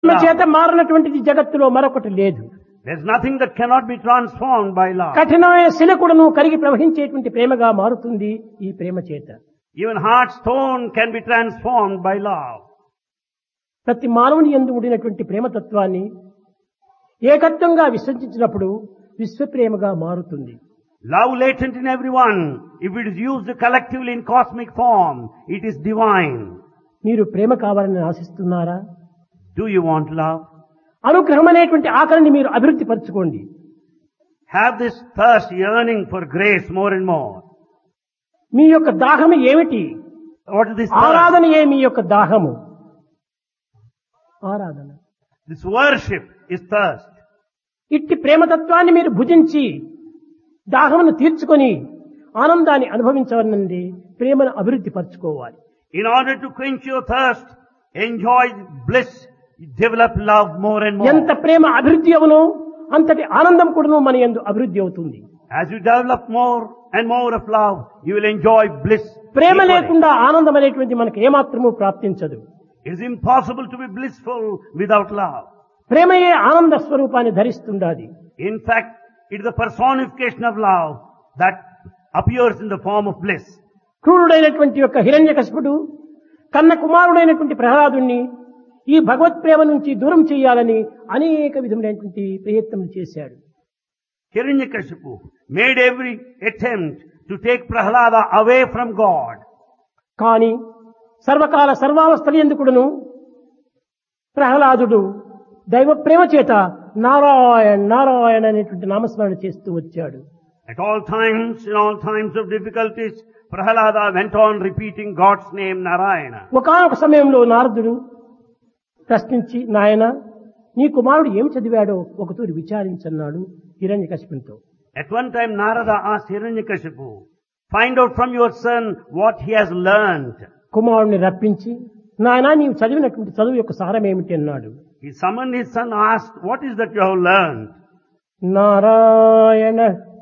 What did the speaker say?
ప్రేమ చేత మారినటువంటిది జగత్తులో మరొకటి లేదు There's nothing that cannot be transformed by love. కఠినమైన శిలకుడును కరిగి ప్రవహించేటువంటి ప్రేమగా మారుతుంది ఈ ప్రేమ చేత Even hard stone can be transformed by love. ప్రతి మానవుని ఎందు ఉండినటువంటి ప్రేమతత్వాన్ని ఏకత్వంగా విసర్జించినప్పుడు విశ్వప్రేమగా మారుతుంది Love latent in everyone, if it is used collectively in cosmic form, it is divine. మీరు ప్రేమ కావాలని ఆశిస్తున్నారా Do you want love? అనుగ్రహం అనేటువంటి ఆకలిని మీరు అభివృద్ధి పరచుకోండి Have this thirst, yearning for grace more and more. మీ యొక్క దాహము ఏమిటి What is this thirst? ఆరాధనయే మీ యొక్క దాహము ఆరాధన This worship is thirst. ఇట్టి ప్రేమతత్వాన్ని మీరు భుజించి దాహమును తీర్చుకొని ఆనందాన్ని అనుభవించవలనండి ప్రేమను అభివృద్ధి పరచుకోవాలి In order to quench your thirst, enjoy bliss, develop love more and more. ఎంత ప్రేమ అభివృద్ధి అవునో అంతటి ఆనందం కూడాను మన యందు అభివృద్ధి అవుతుంది As you develop more and more of love, you will enjoy bliss. Prema equally. లేకుండా ఆనందం అనేటువంటి మనకు ఏమాత్రము ప్రాప్తించదు It is impossible to be blissful without love. ప్రేమయే ఆనంద స్వరూపాన్ని ధరిస్తుండాది In fact, it is the personification of love that appears in the form of bliss. క్రూరుడైనటువంటి యొక్క హిరణ్యకశిపుడు కన్న కుమారుడైనటువంటి ప్రహ్లాదుణ్ణి ఈ భగవత్ ప్రేమ నుంచి దూరం చేయాలని అనేక విధములైనటువంటి ప్రయత్నం చేశాడు Hiranyakashipu made every attempt to take Prahlada away from God. కానీ సర్వకాల సర్వావస్థల ఎందుకుడును ప్రహ్లాదుడు దైవ ప్రేమ చేత నారాయణ నారాయణ అనేటువంటి నామస్మరణ చేస్తూ వచ్చాడు At all times, in all times of difficulties, Prahlada went on repeating God's name Narayana. ఒకనొక సమయంలో నారదుడు ప్రశ్నించి నాయన నీ కుమారుడు ఏమి చదివాడో ఒకతూరి విచారించన్నాడు హిరణ్యకశిపునితో At one time, Narada asked Hiranyakashipu, find out from your son what he has learned. కుమారుడిని రప్పించి నాయన నీవు చదివినటువంటి చదువు యొక్క సారం ఏమిటి అన్నాడు He summoned his son, asked, what is that you have learned? Narayana